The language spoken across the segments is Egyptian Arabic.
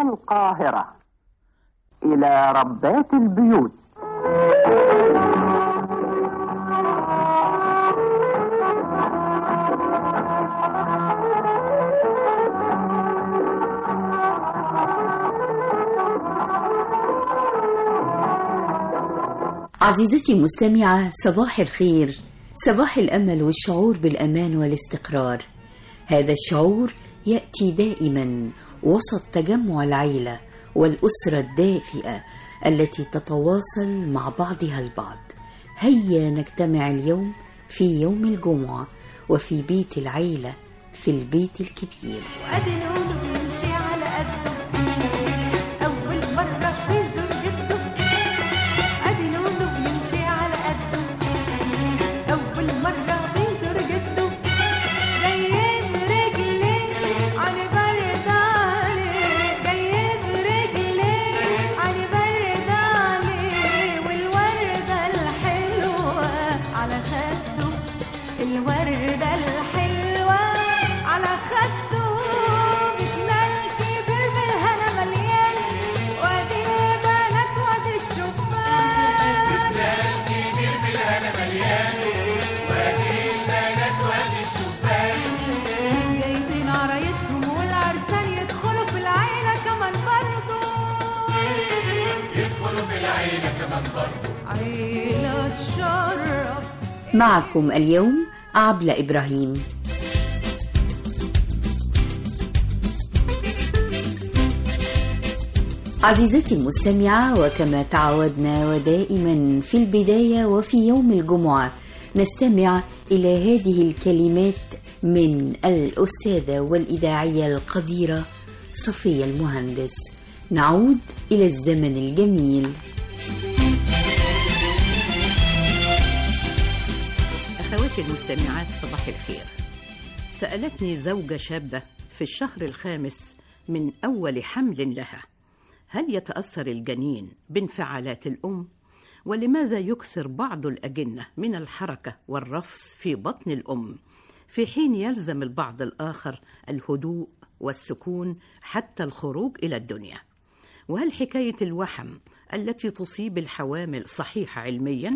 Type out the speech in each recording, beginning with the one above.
القاهرة إلى ربات البيوت عزيزتي المستمعة صباح الخير صباح الأمل والشعور بالأمان والاستقرار هذا الشعور يأتي دائما وسط تجمع العيلة والأسرة الدافئة التي تتواصل مع بعضها البعض هيا نجتمع اليوم في يوم الجمعة وفي بيت العيلة في البيت الكبير وادي القلوب بيمشي على قده اول مره بيزور جده ادي القلوب بيمشي على قده اول مره بيزور جده جايين رجليه عن برد عليه جايين رجليه عن برد عليه والورده الحلوه على خده الوردة الحلوة على خده بتنال كبير بالهنا مليان وادي البنات وادي الشبان جايبين عرايسهم والعرسان يدخلوا في العيلة كمان برضو يدخلوا في العيلة كمان برضو عيلة تشرف معكم اليوم عبلة إبراهيم عزيزتي المستمعة وكما تعودنا ودائما في البداية وفي يوم الجمعة نستمع إلى هذه الكلمات من الأستاذة والإذاعية القديرة صفية المهندس نعود إلى الزمن الجميل أخواتي المستمعات صباح الخير سألتني زوجة شابة في الشهر الخامس من أول حمل لها هل يتأثر الجنين بانفعالات الأم؟ ولماذا يكثر بعض الأجنة من الحركة والرفس في بطن الأم في حين يلزم البعض الآخر الهدوء والسكون حتى الخروج إلى الدنيا؟ وهل حكاية الوحم التي تصيب الحوامل صحيحة علمياً؟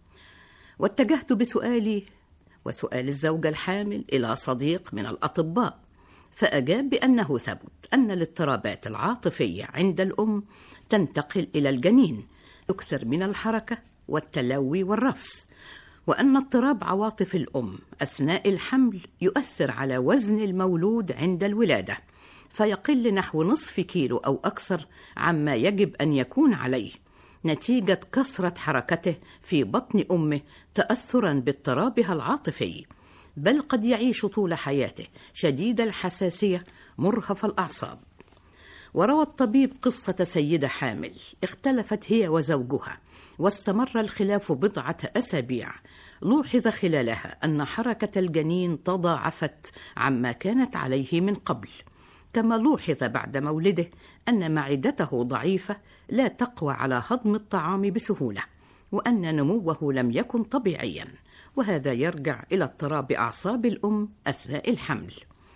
واتجهت بسؤالي وسؤال الزوجة الحامل إلى صديق من الأطباء فأجاب بأنه ثبت أن الاضطرابات العاطفية عند الأم تنتقل إلى الجنين يكثر من الحركة والتلوي والرفس وأن اضطراب عواطف الأم أثناء الحمل يؤثر على وزن المولود عند الولادة فيقل نحو نصف كيلو أو أكثر عما يجب أن يكون عليه نتيجة كثرة حركته في بطن أمه تأثرا باضطرابها العاطفي بل قد يعيش طول حياته شديد الحساسية مرهف الأعصاب وروى الطبيب قصة سيدة حامل اختلفت هي وزوجها واستمر الخلاف بضعة أسابيع لوحظ خلالها أن حركة الجنين تضاعفت عما كانت عليه من قبل كما لوحظ بعد مولده أن معدته ضعيفة لا تقوى على هضم الطعام بسهولة وأن نموه لم يكن طبيعيا وهذا يرجع إلى اضطراب أعصاب الأم أثناء الحمل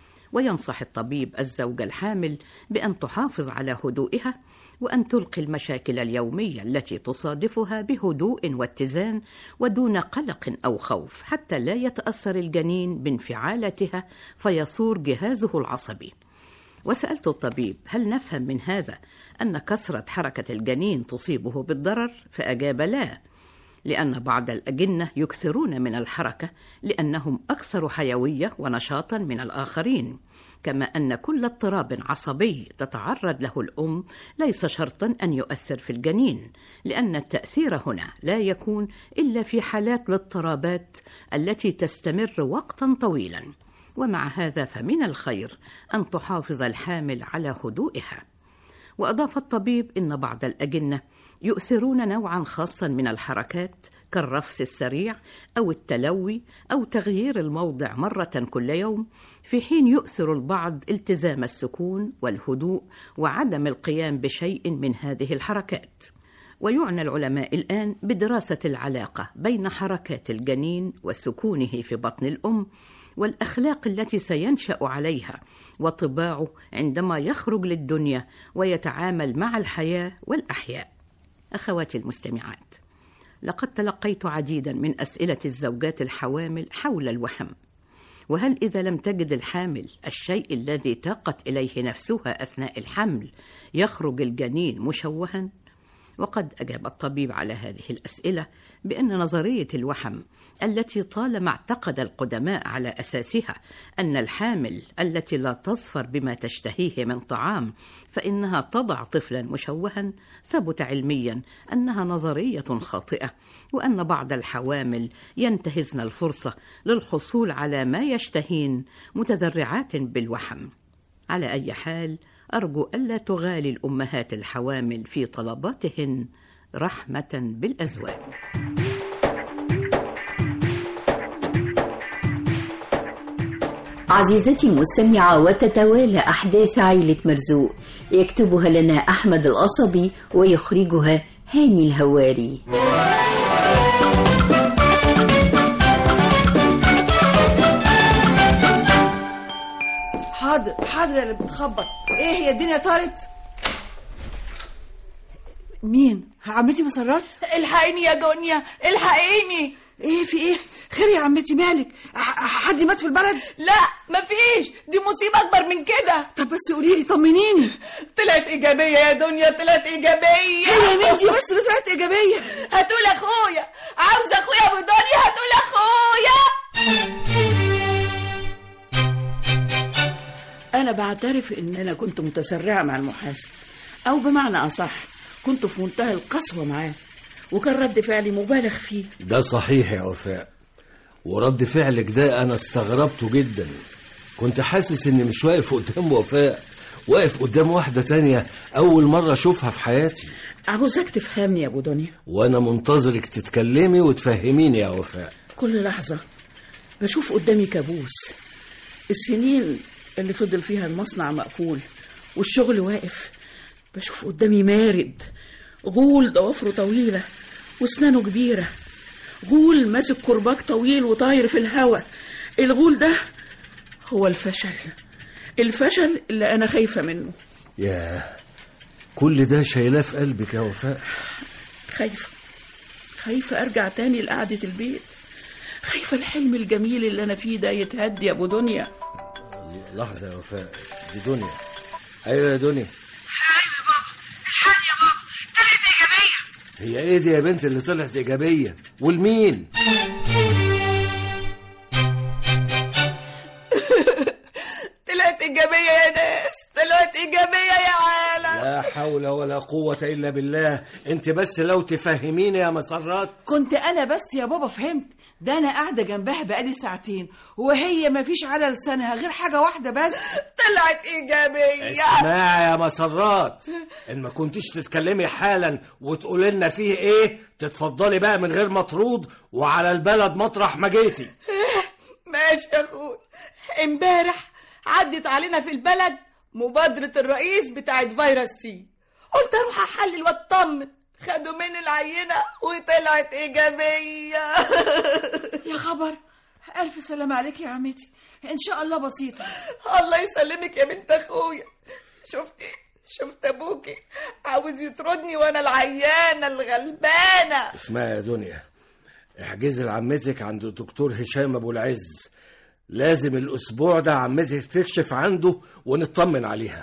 وينصح الطبيب الزوجة الحامل بأن تحافظ على هدوئها وأن تلقي المشاكل اليومية التي تصادفها بهدوء واتزان ودون قلق أو خوف حتى لا يتأثر الجنين بانفعالاتها فيثور جهازه العصبي وسألت الطبيب هل نفهم من هذا أن كثرة حركة الجنين تصيبه بالضرر فأجاب لا لأن بعض الأجنة يكثرون من الحركة لأنهم أكثر حيوية ونشاطا من الآخرين كما أن كل اضطراب عصبي تتعرض له الأم ليس شرطا أن يؤثر في الجنين لأن التأثير هنا لا يكون إلا في حالات الاضطرابات التي تستمر وقتا طويلا ومع هذا فمن الخير أن تحافظ الحامل على هدوئها وأضاف الطبيب إن بعض الأجنة يؤثرون نوعا خاصا من الحركات كالرفس السريع أو التلوي أو تغيير الموضع مرة كل يوم في حين يؤثر البعض التزام السكون والهدوء وعدم القيام بشيء من هذه الحركات ويعنى العلماء الآن بدراسة العلاقة بين حركات الجنين وسكونه في بطن الأم والاخلاق التي سينشا عليها وطباعه عندما يخرج للدنيا ويتعامل مع الحياه والاحياء اخواتي المستمعات لقد تلقيت عديدا من اسئله الزوجات الحوامل حول الوحم وهل اذا لم تجد الحامل الشيء الذي تاقت اليه نفسها اثناء الحمل يخرج الجنين مشوها وقد اجاب الطبيب على هذه الاسئله بان نظريه الوحم التي طالما اعتقد القدماء على اساسها ان الحامل التي لا تظفر بما تشتهيه من طعام فانها تضع طفلا مشوها ثبت علميا انها نظريه خاطئه وان بعض الحوامل ينتهزن الفرصه للحصول على ما يشتهين متذرعات بالوحم على اي حال ارجو الا تغالي الامهات الحوامل في طلباتهن رحمه بالازواج عزيزتي المستمعة وتتوالى أحداث عائلة مرزوق يكتبها لنا أحمد القصبي ويخرجها هاني الهواري حاضر حاضر اللي بتخبط ايه هي الدنيا طارت مين عمتي مسرات الحقيني يا دنيا الحقيني ايه في ايه خير يا عمتي مالك ح- حد مات في البلد لا مفيش دي مصيبة أكبر من كده طب بس قولي لي طمنيني طلعت إيجابية يا دنيا طلعت إيجابية هي مين دي بس اللي طلعت ايجابيه هتقول أخويا عاوز أخويا أبو دنيا هتقول أخويا أنا بعترف إن أنا كنت متسرعة مع المحاسب أو بمعنى أصح كنت في منتهى القسوة معاه وكان رد فعلي مبالغ فيه ده صحيح يا وفاء ورد فعلك ده انا استغربته جدا كنت حاسس اني مش واقف قدام وفاء واقف قدام واحدة تانية أول مرة أشوفها في حياتي عاوزك تفهمني يا أبو دنيا وأنا منتظرك تتكلمي وتفهميني يا وفاء كل لحظة بشوف قدامي كابوس السنين اللي فضل فيها المصنع مقفول والشغل واقف بشوف قدامي مارد غول ضوافره طويلة واسنانه كبيرة غول ماسك كرباج طويل وطاير في الهوا الغول ده هو الفشل الفشل اللي أنا خايفة منه ياه كل ده شايلاه في قلبك يا وفاء خايفة خايفة أرجع تاني لقعدة البيت خايفة الحلم الجميل اللي أنا فيه ده يتهدي يا أبو دنيا لحظة يا وفاء دي دنيا أيوة يا دنيا الحاج يا بابا طلعت ايجابيه هي إيه دي يا بنت اللي طلعت إيجابية والمين طلعت إيجابية يا ناس طلعت إيجابية يا عالم لا حول ولا قوة إلا بالله أنت بس لو تفهميني يا مسرات كنت انا بس يا بابا فهمت ده انا قاعده جنبها بقالي ساعتين وهي ما فيش على لسانها غير حاجه واحده بس طلعت إيجابية اسمعي يا مسرات ان ما كنتيش تتكلمي حالا وتقولي لنا فيه ايه تتفضلي بقى من غير مطرود وعلى البلد مطرح ما جيتي ماشي يا أخوي امبارح عدت علينا في البلد مبادرة الرئيس بتاعت فيروس سي قلت أروح أحلل وأطمن خدوا مني العينة وطلعت إيجابية يا خبر الف سلام عليك يا عمتي ان شاء الله بسيطه الله يسلمك يا بنت أخويا شفتي شفت أبوكي عاوز يطردني وأنا العيانة الغلبانة اسمعي يا دنيا احجزي لعمتك عند الدكتور هشام ابو العز لازم الاسبوع ده عمتك تكشف عنده ونطمن عليها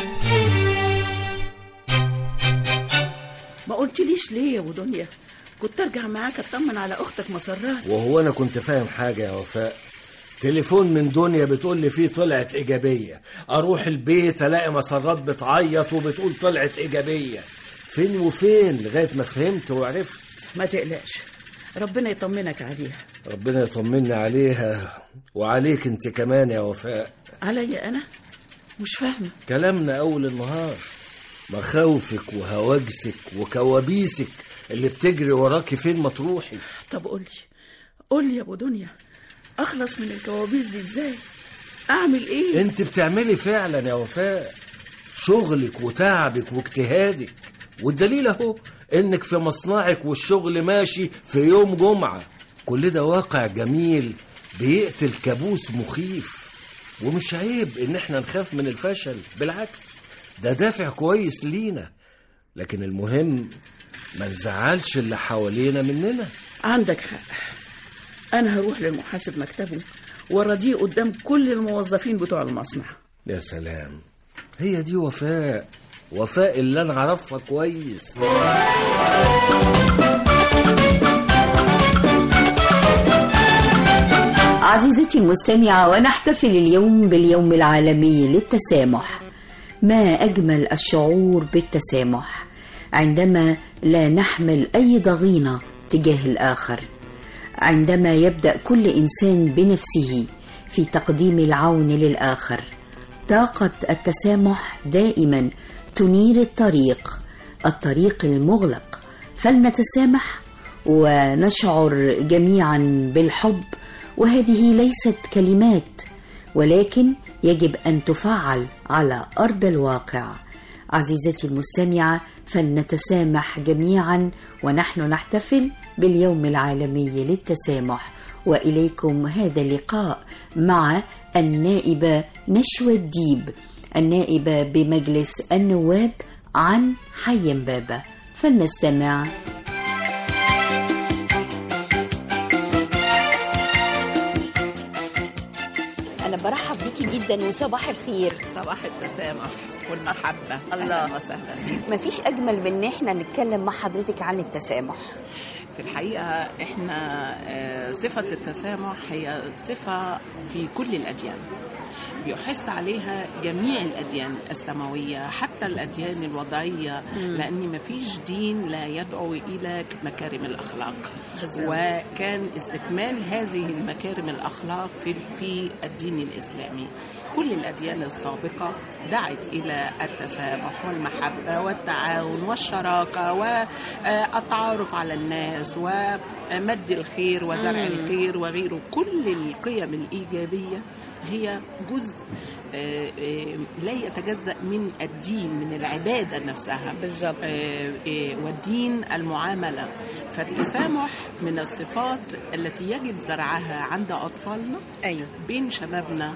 ما قلتليش ليه يا أبو دنيا كنت أرجع معاك أطمن على أختك مسرات وهو انا كنت فاهم حاجه يا وفاء تليفون من دنيا بتقول لي فيه طلعت ايجابيه اروح البيت الاقي مسرات بتعيط وبتقول طلعت ايجابيه فين وفين لغايه ما فهمت وعرفت ما تقلقش ربنا يطمنك عليها ربنا يطمنا عليها وعليك انت كمان يا وفاء عليا أنا مش فاهمة كلامنا اول النهار مخاوفك وهواجسك وكوابيسك اللي بتجري وراكي فين ما تروحي طب قولي قولي يا أبو دنيا أخلص من الكوابيس دي إزاي أعمل إيه انت بتعملي فعلا يا وفاء شغلك وتعبك واجتهادك والدليل اهو انك في مصنعك والشغل ماشي في يوم جمعة كل ده واقع جميل بيقتل كابوس مخيف ومش عيب ان احنا نخاف من الفشل بالعكس ده دافع كويس لينا لكن المهم ما نزعلش اللي حوالينا مننا عندك حق انا هروح للمحاسب مكتبه وارضيه قدام كل الموظفين بتوع المصنع يا سلام هي دي وفاء وفاء اللي انا اعرفها كويس عزيزتي المستمعة ونحتفل اليوم باليوم العالمي للتسامح ما أجمل الشعور بالتسامح عندما لا نحمل أي ضغينة تجاه الآخر عندما يبدأ كل إنسان بنفسه في تقديم العون للآخر طاقة التسامح دائما تنير الطريق الطريق المغلق فلنتسامح ونشعر جميعا بالحب وهذه ليست كلمات ولكن يجب ان تفعل على ارض الواقع عزيزتي المستمعه فلنتسامح جميعا ونحن نحتفل باليوم العالمي للتسامح واليكم هذا اللقاء مع النائبه نشوى الديب النائبه بمجلس النواب عن حي بابا فلنستمع أنا برحب بيكي جدا وصباح الخير صباح التسامح والمحبة الله. أهلا وسهلا بيك. مفيش أجمل من إن إحنا نتكلم مع حضرتك عن التسامح في الحقيقة إحنا آه، صفة التسامح هي صفة في كل الأديان بيحث عليها جميع الأديان السماوية حتى الأديان الوضعية لأن مفيش دين لا يدعو إلى مكارم الأخلاق وكان استكمال هذه المكارم الأخلاق في في الدين الإسلامي كل الأديان السابقة دعت إلى التسامح والمحبة والتعاون والشراكة والتعارف على الناس ومد الخير وزرع الخير وغيره كل القيم الإيجابية هي جزء آه، آه، لا يتجزأ من الدين من العبادة نفسها بالظبط. آه، آه، والدين المعاملة فالتسامح من الصفات التي يجب زرعها عند أطفالنا أيوه بين شبابنا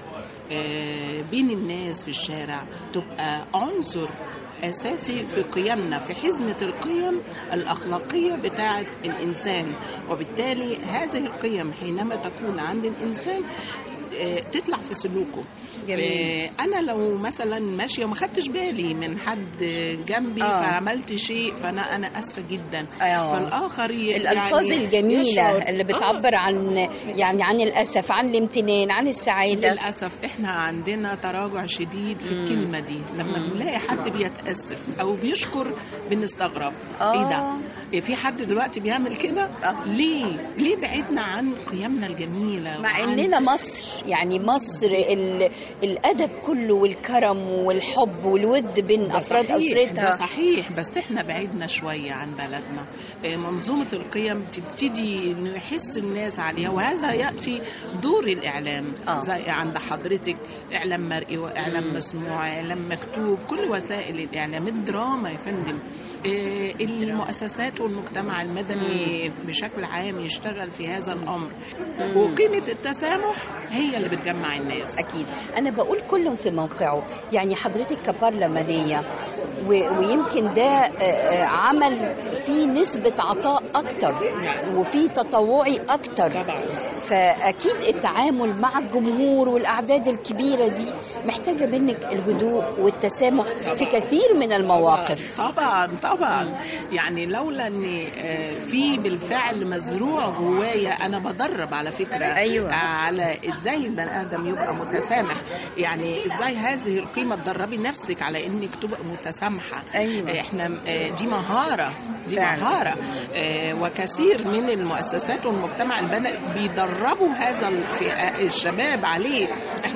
آه، بين الناس في الشارع تبقى عنصر أساسي في قيمنا في حزمة القيم الأخلاقية بتاعة الإنسان وبالتالي هذه القيم حينما تكون عند الإنسان آه، تطلع في سلوكه جميل. آه، انا لو مثلا ماشيه وما خدتش بالي من حد جنبي آه. فعملت شيء فانا انا اسفه جدا آه. فالاخر ي- الألفاظ يعني الجميلة يشعر- اللي آه. بتعبر عن يعني عن الأسف عن الامتنان عن السعادة للأسف إحنا عندنا تراجع شديد في الكلمة دي لما بنلاقي حد بيتأسف أو بيشكر بنستغرب آه. إيه ده؟ إيه في حد دلوقتي بيعمل كده؟ آه. ليه؟ ليه بعدنا عن قيمنا الجميلة؟ مع وعن- اننا مصر يعني مصر ال... الادب كله والكرم والحب والود بين ده افراد صحيح، اسرتها ده صحيح بس احنا بعدنا شويه عن بلدنا آه، منظومه القيم تبتدي انه يحس الناس عليها وهذا ياتي دور الاعلام آه. زي عند حضرتك اعلام مرئي واعلام مسموع اعلام مكتوب كل وسائل الاعلام الدراما يا فندم آه، المؤسسات والمجتمع المدني بشكل عام يشتغل في هذا الامر وقيمه التسامح هي اللي بتجمع الناس اكيد انا بقول كل في موقعه يعني حضرتك كبرلمانيه و... ويمكن ده آه، آه، عمل فيه نسبه عطاء اكتر وفيه تطوعي اكتر طبعا فاكيد التعامل مع الجمهور والاعداد الكبيره دي محتاجه منك الهدوء والتسامح في كثير من المواقف طبعا طبعا يعني لولا ان آه، في بالفعل مزروع جوايا انا بدرب على فكره أيوة. آه، على ازاي البني ادم يبقى متسامح يعني ازاي هذه القيمه تدربي نفسك على انك تبقى متسامحه أيوة. آه، احنا آه، دي مهاره دي فعلا. مهاره آه، وكثير من المؤسسات والمجتمع البدني بيدربوا هذا ال- في آه، الشباب عليه إحنا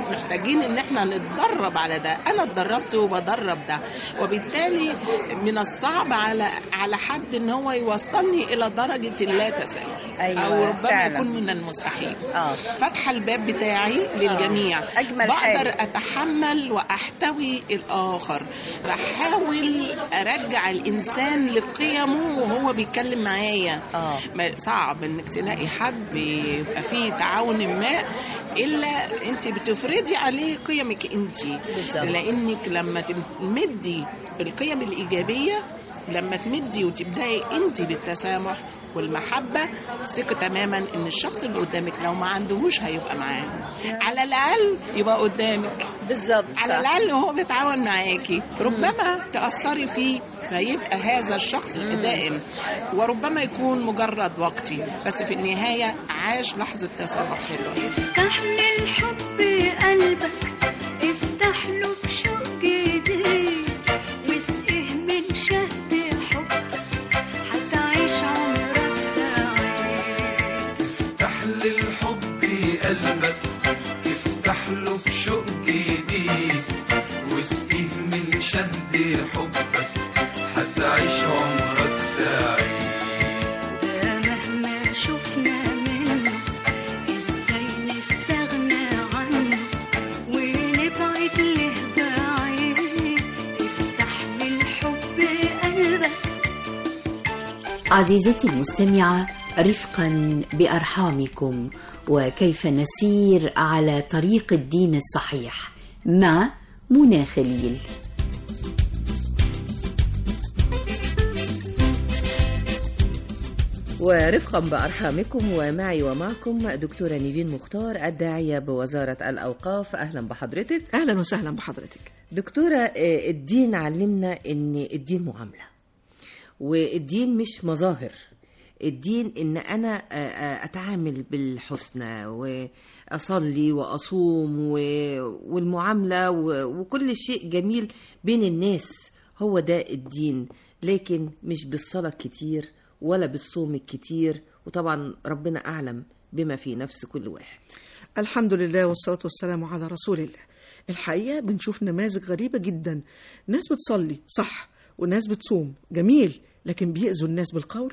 محتاجين ان احنا نتدرب على ده انا اتدربت وبدرب ده وبالتالي من الصعب على على حد ان هو يوصلني الى درجه اللا تسامح أيوة، او ربما فعلا. يكون من المستحيل اه فاتحه الباب بتاعي للجميع أجمل بقدر حاجة. اتحمل واحتوي الاخر بحاول ارجع الانسان لقيمه وهو بيتكلم معايا اه ما- صعب انك تلاقي حد بيبقى فيه تعاون ما الا انت بتفرضي عليه قيمك انت بالظبط. لانك لما تمدي القيم الايجابيه لما تمدي وتبداي انت بالتسامح والمحبه ثقي تماما ان الشخص اللي قدامك لو ما عندهوش هيبقى معاه على الاقل يبقى قدامك بالظبط على صح. الاقل هو بيتعاون معاكي ربما تاثري فيه فيبقى هذا الشخص دائم وربما يكون مجرد وقتي بس في النهايه عاش لحظه تسامح حلوه افتح للحب قلبك افتح له بشوق جديد واسقه من شهد حبك هتعيش عمرك سعيد افتح للحب قلبك افتح له بشوق جديد واسقيه من شهد حبك هتعيش عمرك سعيد ده مهما شفنا منه ازاي نستغنى عنه ونبعد له بعيد افتح للحب قلبك عزيزتي المستمعة رفقا بأرحامكم وكيف نسير على طريق الدين الصحيح مع منى خليل ورفقا بأرحامكم ومعي ومعكم دكتورة نيفين مختار الداعية بوزارة الأوقاف أهلا بحضرتك اهلا وسهلا بحضرتك دكتورة آه، الدين علمنا ان الدين معاملة والدين مش مظاهر الدين ان انا آه، آه، اتعامل بالحسنى واصلي واصوم و- والمعاملة و- وكل شيء جميل بين الناس هو ده الدين لكن مش بالصلاة كتير ولا بالصوم الكتير وطبعا ربنا اعلم بما في نفس كل واحد الحمد لله والصلاة والسلام على رسول الله الحقيقة بنشوف نماذج غريبة جدا ناس بتصلي صح وناس بتصوم جميل لكن بيأذوا الناس بالقول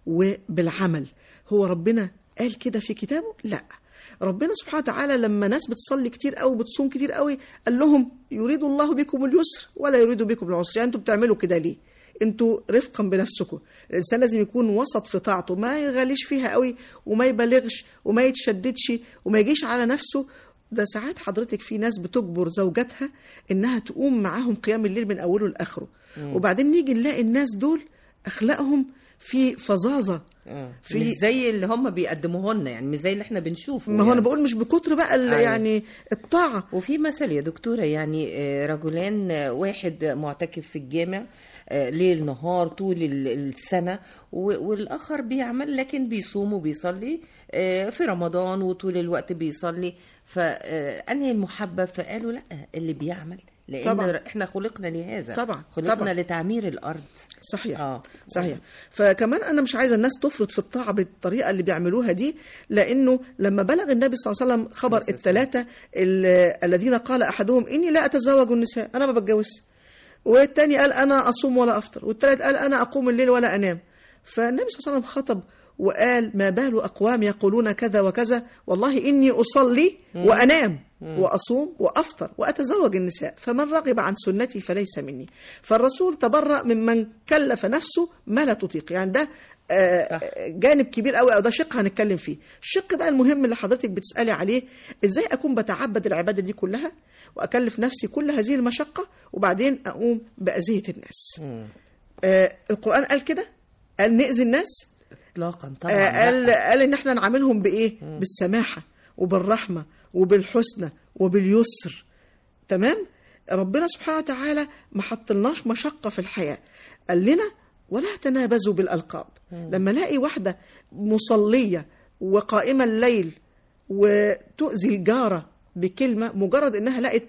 وبالعمل هو ربنا قال كده في كتابه لا ربنا سبحانه وتعالى لما ناس بتصلي كتير قوي بتصوم كتير قوي قال لهم يريد الله بكم اليسر ولا يريد بكم العسر يعني انتوا بتعملوا كده ليه انتوا رفقا بنفسكم الانسان لازم يكون وسط في طاعته ما يغاليش فيها قوي وما يبالغش وما يتشددش وما يجيش على نفسه ده ساعات حضرتك في ناس بتجبر زوجاتها انها تقوم معاهم قيام الليل من اوله لاخره مم. وبعدين نيجي نلاقي الناس دول اخلاقهم في فظاظه آه. في- مش زي اللي هم بيقدموه لنا يعني مش زي اللي احنا بنشوفه ما هو انا يعني. بقول مش بكتر بقى ال- أيوة. يعني الطاعه وفي مثل يا دكتوره يعني آه، رجلان آه، واحد معتكف في الجامع آه، ليل نهار طول ال- السنه و- والاخر بيعمل لكن بيصوم وبيصلي آه، في رمضان وطول الوقت بيصلي فانهي المحبب فقالوا لا اللي بيعمل لان طبعاً. احنا خلقنا لهذا طبعاً، خلقنا طبعاً. لتعمير الارض صحيح اه صحيح فكمان انا مش عايزه الناس تفرط في الطاعه بالطريقه اللي بيعملوها دي لانه لما بلغ النبي صلى الله عليه وسلم خبر الثلاثه ال- الذين قال احدهم اني لا اتزوج النساء انا ما بتجوزش والتاني قال انا اصوم ولا افطر والتالت قال انا اقوم الليل ولا انام فالنبي صلى الله عليه وسلم خطب وقال ما بال اقوام يقولون كذا وكذا والله اني اصلي مم. وانام مم. واصوم وافطر واتزوج النساء فمن رغب عن سنتي فليس مني فالرسول تبرأ ممن كلف نفسه ما لا تطيق يعني ده آه، جانب كبير قوي او ده شق هنتكلم فيه الشق بقى المهم اللي حضرتك بتسالي عليه ازاي اكون بتعبد العباده دي كلها واكلف نفسي كل هذه المشقه وبعدين اقوم باذيه الناس آه القران قال كده قال ناذي الناس اطلاقا طبعا آه قال لا. قال ان احنا نعاملهم بايه بالسماحه وبالرحمه وبالحسنى وباليسر تمام ربنا سبحانه وتعالى ما حطلناش مشقه في الحياه قال لنا ولا تنابزوا بالالقاب لما الاقي واحده مصليه وقائمه الليل وتؤذي الجاره بكلمه مجرد انها لقت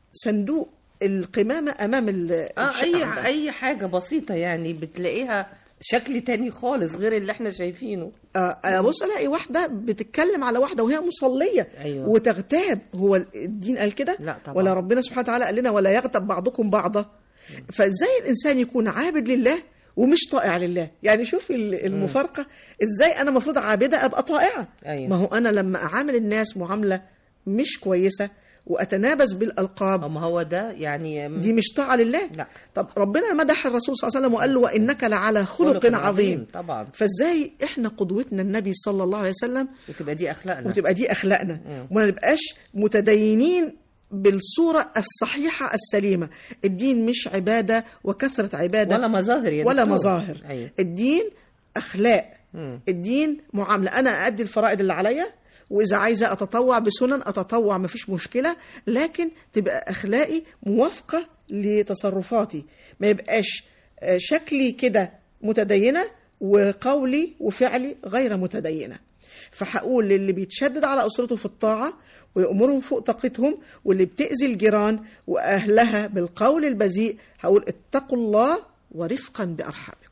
صندوق القمامه امام ال- اه الشقة اي عندها. اي حاجه بسيطه يعني بتلاقيها شكل تاني خالص غير اللي احنا شايفينه آه، ابص الاقي واحده بتتكلم على واحده وهي مصليه أيوة. وتغتاب هو الدين قال كده لا طبعا. ولا ربنا سبحانه وتعالى قال لنا ولا يغتب بعضكم بعضا فازاي الانسان يكون عابد لله ومش طائع لله يعني شوف ال- المفارقه ازاي انا المفروض عابده ابقى طائعه أيوة. ما هو انا لما اعامل الناس معامله مش كويسه واتنابز بالالقاب ما هو ده يعني دي مش طاعه لله لا. طب ربنا مدح الرسول صلى الله عليه وسلم وقال له وانك لعلى خلق, خلق عظيم طبعا فازاي احنا قدوتنا النبي صلى الله عليه وسلم وتبقى دي اخلاقنا وتبقى دي اخلاقنا وما نبقاش متدينين بالصورة الصحيحة السليمة الدين مش عبادة وكثرة عبادة ولا مظاهر يا ولا دكتور. مظاهر أيوة. الدين أخلاق مم. الدين معاملة أنا أدي الفرائض اللي عليا وإذا عايزة أتطوع بسنن أتطوع مفيش مشكلة لكن تبقى أخلاقي موافقة لتصرفاتي ما يبقاش آه، شكلي كده متدينة وقولي وفعلي غير متدينة فهقول للي بيتشدد على أسرته في الطاعة ويأمرهم فوق طاقتهم واللي بتأذي الجيران وأهلها بالقول البذيء هقول اتقوا الله ورفقا بأرحامكم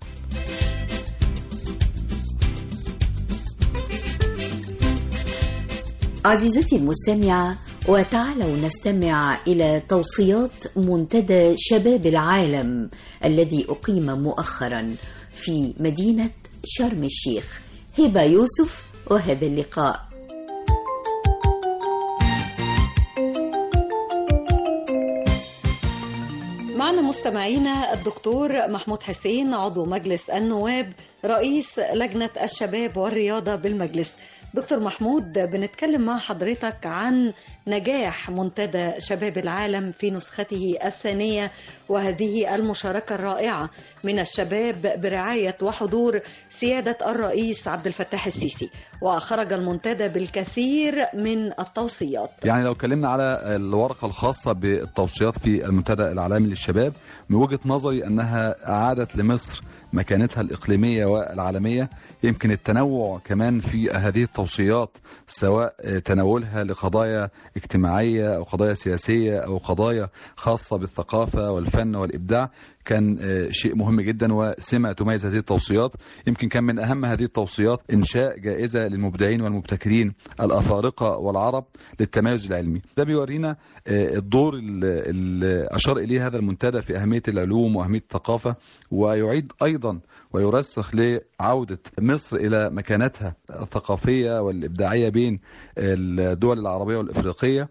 عزيزتي المستمعة وتعالوا نستمع إلى توصيات منتدى شباب العالم الذي أقيم مؤخرا في مدينة شرم الشيخ هبة يوسف وهذا اللقاء معنا مستمعينا الدكتور محمود حسين عضو مجلس النواب رئيس لجنة الشباب والرياضة بالمجلس دكتور محمود بنتكلم مع حضرتك عن نجاح منتدى شباب العالم في نسخته الثانية وهذه المشاركة الرائعة من الشباب برعاية وحضور سيادة الرئيس عبد الفتاح السيسي وخرج المنتدى بالكثير من التوصيات يعني لو اتكلمنا على الورقة الخاصة بالتوصيات في المنتدى العالمي للشباب من وجهة نظري أنها أعادت لمصر مكانتها الإقليمية والعالمية يمكن التنوع كمان في هذه التوصيات سواء تناولها لقضايا اجتماعية أو قضايا سياسية أو قضايا خاصة بالثقافة والفن والإبداع كان شيء مهم جدا وسمة تميز هذه التوصيات يمكن كان من أهم هذه التوصيات إنشاء جائزة للمبدعين والمبتكرين الأفارقة والعرب للتميز العلمي ده بيورينا الدور اللي أشار إليه هذا المنتدى في أهمية العلوم وأهمية الثقافة ويعيد أيضا ويرسخ لعودة مصر إلى مكانتها الثقافية والإبداعية بين الدول العربية والإفريقية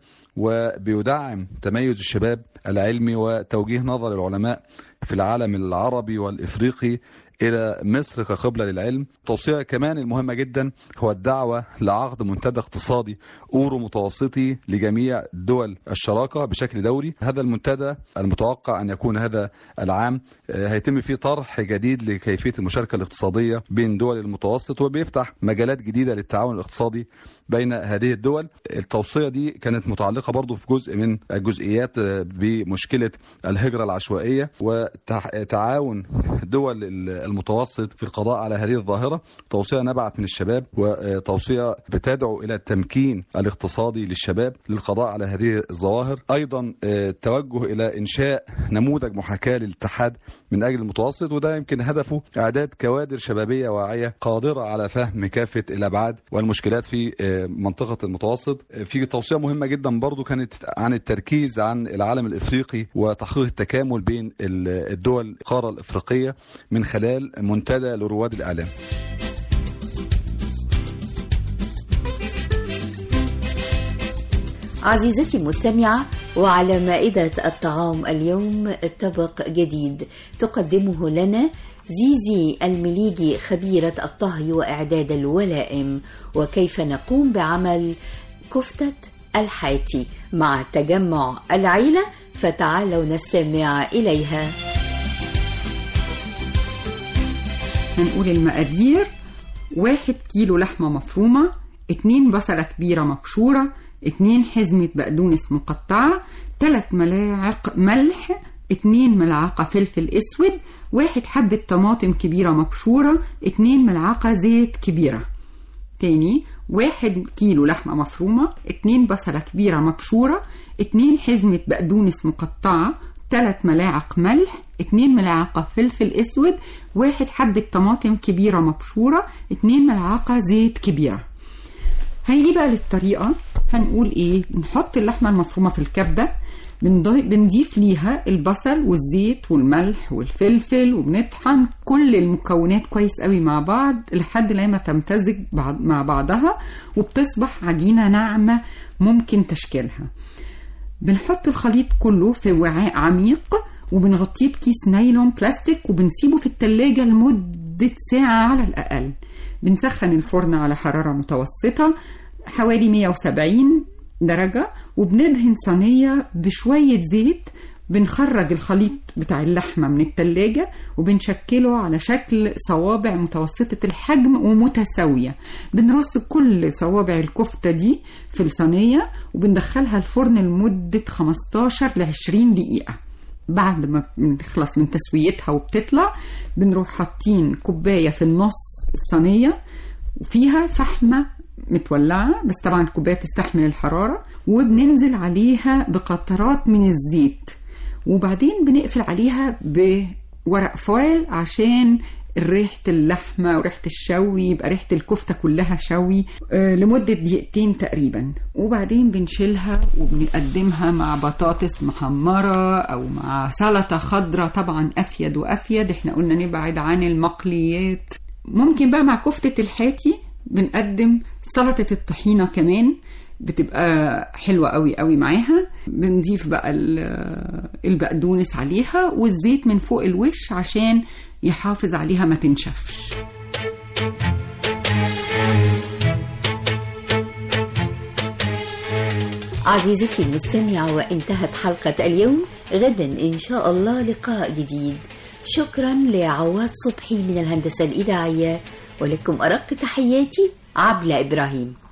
وبيدعم تميز الشباب العلمي وتوجيه نظر العلماء في العالم العربي والإفريقي إلى مصر كقبلة للعلم توصية كمان المهمة جدا هو الدعوة لعقد منتدى اقتصادي أورو متوسطي لجميع دول الشراكة بشكل دوري هذا المنتدى المتوقع أن يكون هذا العام هيتم فيه طرح جديد لكيفية المشاركة الاقتصادية بين دول المتوسط وبيفتح مجالات جديدة للتعاون الاقتصادي بين هذه الدول التوصية دي كانت متعلقة برضو في جزء من الجزئيات بمشكلة الهجرة العشوائية وتعاون دول المتوسط في القضاء على هذه الظاهرة توصية نبعت من الشباب وتوصية بتدعو إلى التمكين الاقتصادي للشباب للقضاء على هذه الظواهر أيضا التوجه إلى إنشاء نموذج محاكاة للاتحاد من أجل المتوسط وده يمكن هدفه إعداد كوادر شبابية واعية قادرة على فهم كافة الأبعاد والمشكلات في منطقة المتوسط في توصية مهمة جدا برضو كانت عن التركيز عن العالم الإفريقي وتحقيق التكامل بين الدول القارة الإفريقية من خلال منتدى لرواد الإعلام عزيزتي المستمعة وعلى مائدة الطعام اليوم طبق جديد تقدمه لنا زيزي المليجي خبيرة الطهي وإعداد الولائم وكيف نقوم بعمل كفتة الحاتي مع تجمع العيلة فتعالوا نستمع إليها هنقول المقادير واحد كيلو لحمة مفرومة اتنين بصلة كبيرة مبشورة اتنين حزمة بقدونس مقطعة تلات ملاعق ملح اتنين ملعقة فلفل اسود واحد حبة طماطم كبيرة مبشورة اتنين ملعقة زيت كبيرة تاني واحد كيلو لحمة مفرومة اتنين بصلة كبيرة مبشورة اتنين حزمة بقدونس مقطعة 3 ملاعق ملح 2 ملعقة فلفل اسود واحد حبة طماطم كبيرة مبشورة 2 ملعقة زيت كبيرة هنيجي بقى للطريقة هنقول ايه نحط اللحمة المفرومة في الكبة بنضي- بنضيف ليها البصل والزيت والملح والفلفل وبنطحن كل المكونات كويس قوي مع بعض لحد لما تمتزج بعض مع بعضها وبتصبح عجينة ناعمة ممكن تشكيلها بنحط الخليط كله في وعاء عميق وبنغطيه بكيس نايلون بلاستيك وبنسيبه في التلاجة لمدة ساعة على الأقل بنسخن الفرن على حرارة متوسطة حوالي 170 درجة وبندهن صينية بشوية زيت بنخرج الخليط بتاع اللحمة من التلاجة وبنشكله على شكل صوابع متوسطة الحجم ومتساوية بنرص كل صوابع الكفتة دي في الصينية وبندخلها الفرن لمدة 15 ل 20 دقيقة بعد ما بنخلص من تسويتها وبتطلع بنروح حاطين كوباية في النص الصينية وفيها فحمة متولعة بس طبعا الكوباية تستحمل الحرارة وبننزل عليها بقطرات من الزيت وبعدين بنقفل عليها بورق فويل عشان ريحة اللحمة وريحة الشوي يبقى ريحة الكفتة كلها شوي آه، لمدة دقيقتين تقريبا وبعدين بنشيلها وبنقدمها مع بطاطس محمرة أو مع سلطة خضراء طبعا أفيد وأفيد احنا قلنا نبعد عن المقليات ممكن بقى مع كفتة الحاتي بنقدم سلطة الطحينة كمان بتبقى حلوة قوي قوي معاها بنضيف بقى ال- البقدونس عليها والزيت من فوق الوش عشان يحافظ عليها ما تنشفش عزيزتي المستمعة وانتهت حلقة اليوم غدا إن شاء الله لقاء جديد شكرا لعواد صبحي من الهندسة الإذاعية ولكم أرق تحياتي عبلة إبراهيم